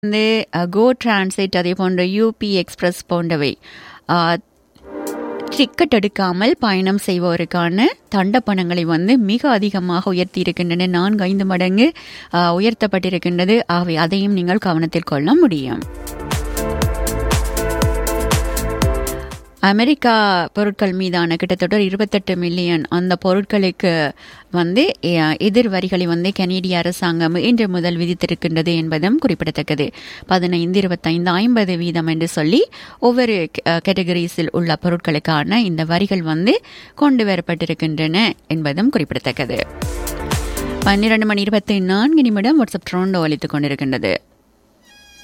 வந்து கோ டிரான்சிட் அதே போன்ற யூபி எக்ஸ்பிரஸ் போன்றவை டிக்கெட் எடுக்காமல் பயணம் செய்வோருக்கான தண்டப்பணங்களை வந்து மிக அதிகமாக உயர்த்தி இருக்கின்றன நான்கு ஐந்து மடங்கு உயர்த்தப்பட்டிருக்கின்றது ஆகவே அதையும் நீங்கள் கவனத்தில் கொள்ள முடியும் அமெரிக்கா பொருட்கள் மீதான கிட்டத்தட்ட இருபத்தெட்டு மில்லியன் அந்த பொருட்களுக்கு வந்து எதிர் வரிகளை வந்து கனேடிய அரசாங்கம் இன்று முதல் விதித்திருக்கின்றது என்பதும் குறிப்பிடத்தக்கது பதினைந்து இருபத்தைந்து ஐம்பது வீதம் என்று சொல்லி ஒவ்வொரு கேட்டகரிஸில் உள்ள பொருட்களுக்கான இந்த வரிகள் வந்து கொண்டு வரப்பட்டிருக்கின்றன என்பதும் குறிப்பிடத்தக்கது பன்னிரண்டு மணி இருபத்தி நான்கு நிமிடம் வாட்ஸ்அப் ட்ரோண்டோ அளித்துக் கொண்டிருக்கின்றது